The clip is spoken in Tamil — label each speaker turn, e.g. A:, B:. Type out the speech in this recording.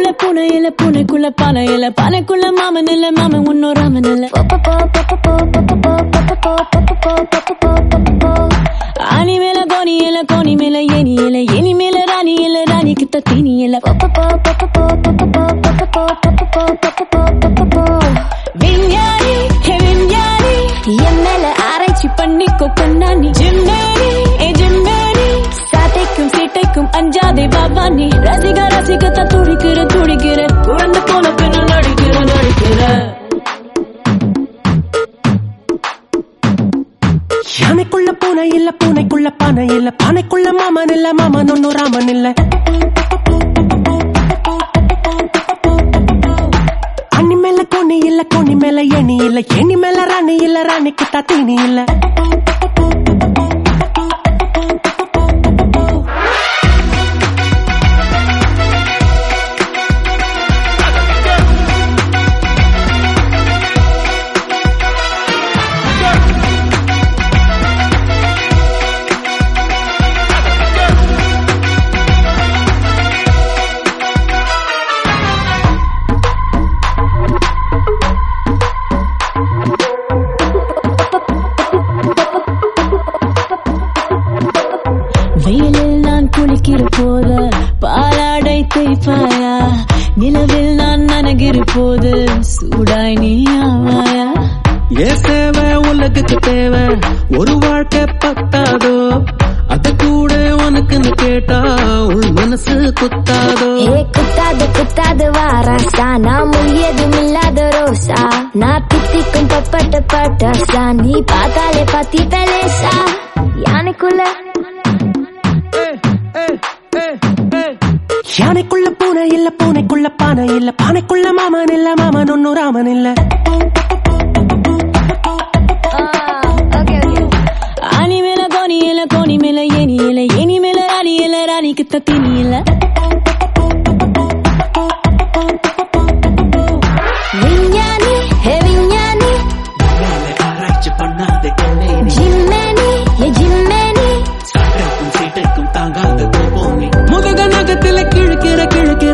A: ஆனைக்குள்ள பூனை இல்ல பூனைக்குள்ள பானை இல்ல பானைக்குள்ள மாமன் இல்ல மாமன் ஒன்னும் ராமன் இல்ல ஆனி மேல கோனி இல்ல கோனி மேல ஏனி இல்ல ஏனி மேல ராணி இல்ல ராணி கிட்ட தீனி இல்ல விஞ்ஞானி ஹே விஞ்ஞானி என் மேல ஆராய்ச்சி பண்ணிக்கோ கண்ணாணி ஜிம்மேனி ஏ ஜிம்மேனி சாட்டைக்கும் சீட்டைக்கும் அஞ்சாதே பாபா நீ ரசிக ரசிகத்த துடிக்கிற துடிக்கிற குழந்தை போன பின்ன நடிக்கிற நடிக்கிற
B: யானைக்குள்ள பூனை இல்ல பூனைக்குள்ள பானை இல்ல பானைக்குள்ள மாமன் இல்ல மாமன் ஒன்னும் ராமன் இல்ல அண்ணி மேல கோணி இல்ல கோணி மேல ஏணி இல்ல ஏணி மேல ராணி இல்ல ராணிக்கு தீனி இல்ல
A: வெயிலில் நான் குளிக்கிற போது பாலாடை தேய்ப்பாயா நிலவில் நான் நனகிற போது சூடாய் நீ ஆவாயா
B: ஏ சேவை உலகுக்கு தேவை ஒரு வாழ்க்கை பத்தாதோ அத கூட உனக்குன்னு கேட்டா உள் மனசு குத்தாதோ
C: ஏ குத்தாது குத்தாது வாராசா நான் முழியதும் இல்லாத ரோசா நான் தித்திக்கும் பப்பட்ட பட்டாசா நீ பார்த்தாலே பத்தி பெலேசா யானைக்குள்ள
B: யானைக்குள்ள பூனை இல்ல பூனைக்குள்ள பானை இல்ல பானைக்குள்ள மாமன் இல்ல மாமன் ஒன்னும் ராமன் இல்ல
C: ஓகே ஓகே
A: ஆனி மேல கோனி இல்ல கோனி மேல ஏனி இல்ல ஏனி மேல ராணி இல்ல ராணி கிட்ட தீனி இல்ல
C: விஞ்ஞானி ஹே விஞ்ஞானி
B: ஆராய்ச்சி பண்ணாத கண்ணேனி
C: ஜிம்மேனி ஏ ஜிம்மேனி
B: சாட்டைக்கும் சீட்டைக்கும் தாங்காத போனி முதுக நகத்துல கிழக்கிற கிழக்கிற